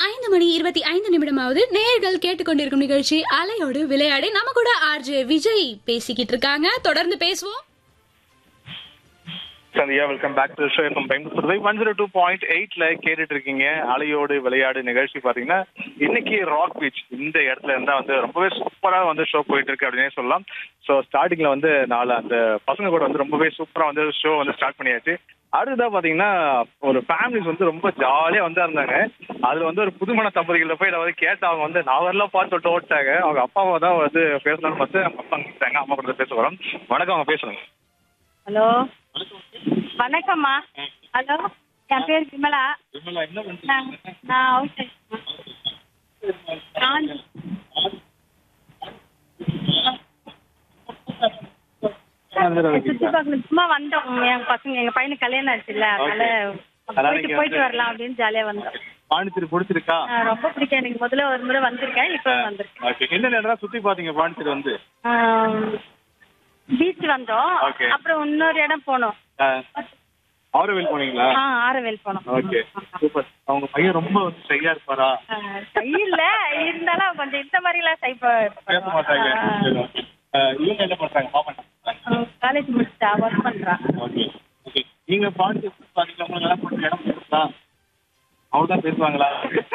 ஐந்து மணி இருபத்தி ஐந்து நிமிடமாவது நேர்கள் கேட்டுக்கொண்டிருக்கும் நிகழ்ச்சி அலையோடு விளையாடி நம்ம கூட ஆர்ஜே விஜய் பேசிக்கிட்டு இருக்காங்க தொடர்ந்து பேசுவோம் Sandhya welcome back to show FM Bengaluru one zero two point எயிட்ல கேட்டுட்டு இருக்கீங்க அலையோடு விளையாடு நிகழ்ச்சி பாத்தீங்கன்னா இன்னைக்கு ராக் பீச் இந்த இடத்துல இருந்தா வந்து ரொம்பவே சூப்பரா வந்து ஷோ போயிட்டு இருக்கு அப்படின்னே சொல்லலாம் ஸோ ஸ்டார்டிங்ல வந்து நாலு அந்த பசங்க கூட வந்து ரொம்பவே சூப்பரா வந்து ஷோ வந்து ஸ்டார்ட் பண்ணியாச்சு அடுத்ததா பாத்தீங்கன்னா ஒரு ஃபேமிலிஸ் வந்து ரொம்ப ஜாலியா வந்து இருந்தாங்க அதுல வந்து ஒரு புதுமண தம்பதிகளை போய் ஏதாவது கேட்டு அவங்க வந்து நான் வரலாம் பார்த்து சொல்லிட்டு ஓட்டாங்க அவங்க அப்பாவை தான் வந்து பேசணும்னு பார்த்து அவங்க அப்பா கிட்டாங்க அம்மா கூட பேச வரோம் வணக்கம் அவங்க பேசணுங்க ஹலோ வணக்கம்மா ஹலோ என் பேர் விமலா விமலா என்ன நான் நான் ஹவுஸ் காஞ்சி சுத்தி பார்க்கணும் சும்மா வந்தோம் என் பசங்க எங்க பையனுக்கு கல்யாணம் ஆச்சுல்ல அதனால அதனால போயிட்டு இங்க போயிட்டு வந்து- வரலாம் அப்படின்னு ஜாலியா வந்தோம் பாண்டிச்சேரி பிடிச்சிருக்கா ஆ, ரொம்ப பிடிக்கும் எனக்கு முதல்ல ஒரு முறை வந்திருக்கேன் இப்போ வந்திருக்கேன் ஓகே என்ன நேரம் சுத்தி பாத்தீங்க பாண்டிச்சேரி வந்து பீச் வந்தோம் Okay. அப்புறம் இன்னொரு இடம் போனோம் ஆரோவில் போனீங்களா ஆ ஆரவேல் போனோம் ஓகே சூப்பர் அவங்க பையன் ரொம்ப வந்து ஷையா இருப்பாரா சை இல்ல இருந்தாலும் கொஞ்சம் இந்த மாதிரி எல்லாம் சை பேச மாட்டாங்க அஹ், இவங்க என்ன பண்றாங்க பாப்பா என்ன பண்றாங்க காலேஜ் முடிச்சா ஒர்க் பண்றான் ஓகே ஓகே நீங்க பாண்டிச்சேரி சுத்தி பாத்தீங்க உங்களுக்கு எல்லாம் கொஞ்சம் இடம் கொடுத்தா அவங்க தான் பேசுவாங்களா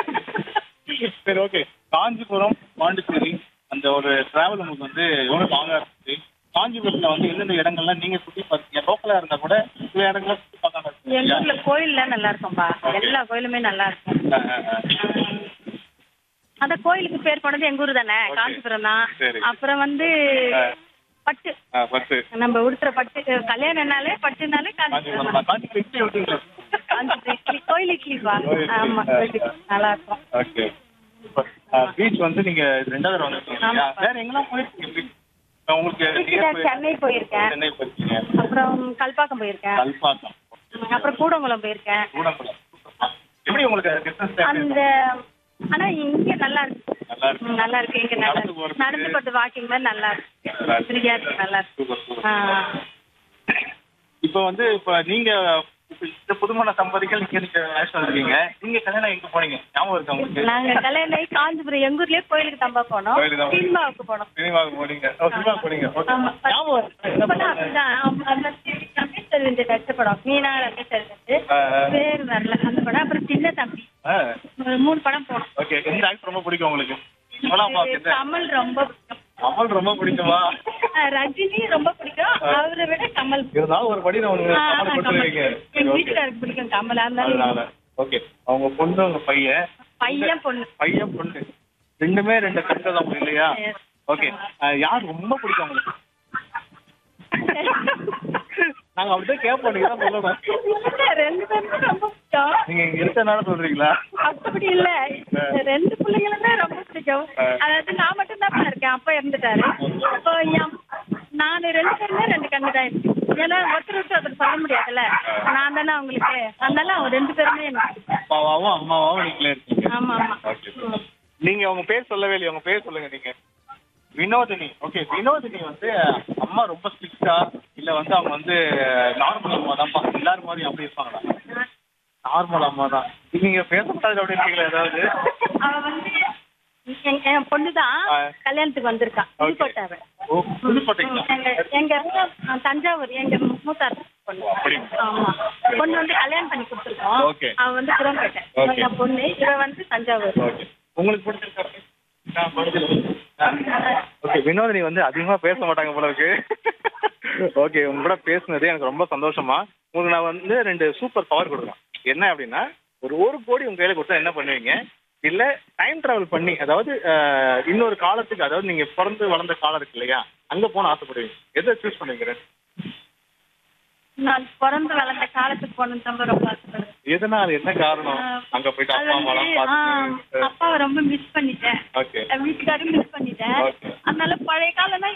சரி ஓகே காஞ்சிபுரம் பாண்டிச்சேரி அந்த ஒரு டிராவல் உங்களுக்கு வந்து எவ்வளவு லாங்கா இருந்துச்சு காஞ்சிபுரத்துல வந்து எந்தெந்த இடங்கள்லாம் நீங்க சுத்தி பார்த்தீங்க லோக்கலா இருந்தா கூட சில இடங்களை சுத்தி பார்க்காம எங்க இருக்கீங்க ஊர்ல கோயில்ல நல்லா இருக்கும்பா எல்லா கோயிலுமே நல்லா இருக்கும் அஹ், அஹ், அஹ். அந்த கோயிலுக்கு பேர் போனது எங்க ஊர் தானே Okay. காஞ்சிபுரம் தான் சரி. அப்புறம் வந்து ஆ. பட்டு அஹ், பத்து நம்ம உடுத்துற பட்டு கல்யாணம்னாலே பட்டுனாலே காஞ்சிபுரம் தான். காஞ்சிபுரம் இட்லி விட்டீங்களா காஞ்சிபுரம் இட்லி கோயில் இட்லிப்பா கோயில் இட்லி. ஆமா கோயில் இட்லி நல்லா இருக்கும் ஓகே பீச் வந்து நீங்க இது ரெண்டாவது தடவை வந்திருக்கீங்க இல்லையா? ஆமா. வேற எங்கெல்லாம் போயிருக்கீங்க beach? உங்களுக்கு Beach near தான் போய்- சென்னை போயிருக்கேன் சென்னை போயிருக்கீங்க அப்புறம் கல்பாக்கம் போயிருக்கேன் கல்பாக்கம் அப்புறம் கூடங்குளம் போயிருக்கேன் கூடங்குளம் எப்படி உங்களுக்கு டிஸ்டன்ஸ் அந்த ஆனா இங்க நல்லா இருக்கு நல்லா இருக்கு ம், நல்லா இருக்கு இங்க நல்லா நடந்து இருக்கு போறதுக்கு- நடந்து போறது வாக்கிங் தான் நல்லா நல்லா இருக்கு இருக்கு. ஃப்ரீயா இருக்கு நல்லா இருக்கு சூப்பர் சூப்பர் ஆ. இப்போ வந்து இப்போ நீங்க இப்ப இந்த புதுமண தம்பதிகள் இங்க நீங்க நேஷனல் இருக்கீங்க நீங்க கல்யாணம் எங்க போனீங்க ஞாபகம் இருக்கா உங்களுக்கு நாங்க கல்யாணம் ஆகி காஞ்சிபுரம் எங்க ஊர்லயே கோயிலுக்கு தம்பா போனோம் கோயிலுக்கு தான் போனீங்க. சினிமாவுக்கு போனோம் சினிமாவுக்கு போனீங்க ஓ சினிமாவுக்கு போனீங்க ஓகே ஆமா. ஞாபகம் இருக்கா? என்ன இப்பதான் பண்ணீங்க? அப்படிதான். ஆமா, அந்த ரமேஷ் அரவிந்த் நடிச்ச படம் மீனா ரமேஷ் அரவிந்த் ஆ, ஆ. பேர் வரல அந்த படம் அப்புறம் சின்ன தம்பி ஆ ஒரு மூணு படம் போனோம் ஓகே எந்த ஆக்டர் ரொம்ப பிடிக்கும் உங்களுக்கு இப்பெல்லாம் பாக்குறது கமல் ரொம்ப பிடிக்கும் அமல் ரொம்ப பிடிக்குமா ஆ, ரஜினி ரொம்ப பிடிக்கும் அவரை விட கமல் இருந்தாலும் ஒரு படி நான் உங்களுக்கு ஆ, சம்மதம் கமல். கொடுத்துருக்கீங்க எங்க வீட்டுக்காருக்கு பிடிக்கும் கமல் அதனால அதனால ஓகே அவங்க பொண்ணு உங்க பையன் பையன் பொண்ணு பையன் பொண்ணு ரெண்டுமே ரெண்டு கஷ்டம் தான் இல்லையா Yes. ஓகே யார் ரொம்ப பிடிக்கும் உங்களுக்கு நாங்க அப்படியே கேட்போம் நீங்க தான் சொல்லணும் இல்ல, ரெண்டு பேருமே ரொம்ப பிடிக்கும் நீங்க இங்க இருக்கனால சொல்றீங்களா அப்படி இல்ல ரெண்டு பிள்ளைங்களுமே ரொம்ப பிடிக்கும் அதாவது நான் மட்டும் தான் இருக்கேன் அப்பா இறந்துட்டாரு இப்போ என் நான் ரெண்டு பேருமே ரெண்டு கண்ணு தான் இருக்கு ஏன்னா ஒருத்தர் விட்டு ஒருத்தர் சொல்ல முடியாதுல்ல நான் தானே அவங்களுக்கு அதனால அவங்க ரெண்டு பேருமே எனக்கு பிடிக்கும். அப்பாவாவும் அம்மாவாவும் நீங்களே இருக்கீங்க ஆமா ஆமா ஓகே நீங்க உங்க பேர் சொல்லவே இல்லையா உங்க பேர் சொல்லுங்க நீங்க வினோதினி ஓகே வினோதினி வந்து அம்மா ரொம்ப ஸ்ட்ரிக்டா இல்ல வந்து அவங்க வந்து நார்மல் அம்மா தான் எல்லாரும் மாதிரி அப்படி இருப்பாங்களா நார்மல் அம்மா தான் நீங்க பேச மாட்டாது அப்படி இருக்கீங்களா ஏதாவது அவ வந்து என் என் பொண்ணுதான் ஆ. கல்யாணத்துக்கு வந்திருக்கா புதுக்கோட்டாவை ஓ புதுக்கோட்டைங்களா எங்க எங்க அஹ், தஞ்சாவூர் எங்க மூத்தார் பொண்ணு அப்படி ஆமா பொண்ணு வந்து கல்யாணம் பண்ணி கொடுத்துருக்கோம் Okay. அவ வந்து புறம்பேட்டை Okay. என் பொண்ணு இவ வந்து தஞ்சாவூர் ஓகே உங்களுக்கு பிடிச்சிருக்கா ஓகே வினோதினி வந்து அதிகமா பேச மாட்டாங்க போல இருக்கு ஓகே உங்க கூட பேசுனது எனக்கு ரொம்ப சந்தோஷமா உங்களுக்கு நான் வந்து ரெண்டு சூப்பர் பவர் கொடுக்குறேன் என்ன அப்படின்னா ஒரு ஒரு கோடி உங்க கையில கொடுத்தா என்ன பண்ணுவீங்க இல்ல டைம் டிராவல் பண்ணி அதாவது அஹ், இன்னொரு காலத்துக்கு அதாவது நீங்க பிறந்து வளர்ந்த காலம் இருக்கு இல்லையா அங்க போன ஆசைப்படுவீங்க எதை சூஸ் பண்ணுவீங்க நான் பிறந்து வளர்ந்த காலத்துக்கு போகணும்னு தான் ரொம்ப ஆசைப்படுறேன் எதனால என்ன காரணம் அங்க போயிட்டு அது அப்பா வந்து, அம்மாலாம் ஆ, பார்த்து அப்பாவை ரொம்ப மிஸ் பண்ணிட்டேன் ஓகே என் வீட்டுக்காரையும் மிஸ் பண்ணிட்டேன் Okay. அதனால பழைய